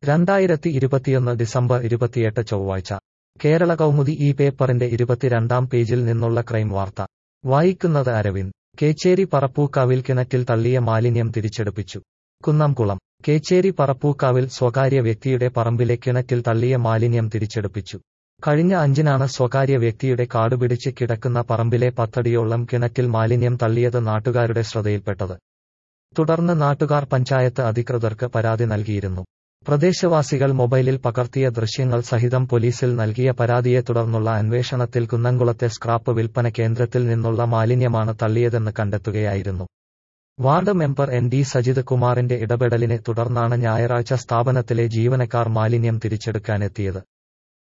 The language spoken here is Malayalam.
രണ്ടായിരത്തി ഇരുപത്തിയൊന്ന് ഡിസംബർ ഇരുപത്തിയെട്ട് ചൊവ്വാഴ്ച കേരള കൗമുദി ഈ പേപ്പറിന്റെ ഇരുപത്തിരണ്ടാം പേജിൽ നിന്നുള്ള ക്രൈം വാർത്ത വായിക്കുന്നത് അരവിന്ദ് കേച്ചേരി പറപ്പൂക്കാവിൽ കിണറ്റിൽ തള്ളിയ മാലിന്യം തിരിച്ചെടുപ്പിച്ചു കുന്നംകുളം കേച്ചേരി പറപ്പൂക്കാവിൽ സ്വകാര്യ വ്യക്തിയുടെ പറമ്പിലെ കിണറ്റിൽ തള്ളിയ മാലിന്യം തിരിച്ചെടുപ്പിച്ചു കഴിഞ്ഞ അഞ്ചിനാണ് സ്വകാര്യ വ്യക്തിയുടെ കാടുപിടിച്ച് കിടക്കുന്ന പറമ്പിലെ പത്തടിയോളം കിണറ്റിൽ മാലിന്യം തള്ളിയത് നാട്ടുകാരുടെ ശ്രദ്ധയിൽപ്പെട്ടത് തുടർന്ന് നാട്ടുകാർ പഞ്ചായത്ത് അധികൃതർക്ക് പരാതി നൽകിയിരുന്നു പ്രദേശവാസികൾ മൊബൈലിൽ പകർത്തിയ ദൃശ്യങ്ങൾ സഹിതം പോലീസിൽ നൽകിയ പരാതിയെ തുടർന്നുള്ള അന്വേഷണത്തിൽ കുന്നംകുളത്തെ സ്ക്രാപ്പ് വിൽപ്പന കേന്ദ്രത്തിൽ നിന്നുള്ള മാലിന്യമാണ് തള്ളിയതെന്ന് കണ്ടെത്തുകയായിരുന്നു ward member N D Sajith കുമാറിന്റെ ഇടപെടലിനെ തുടർന്നാണ് ഞായറാഴ്ച സ്ഥാപനത്തിലെ ജീവനക്കാർ മാലിന്യം തിരിച്ചെടുക്കാനെത്തിയത്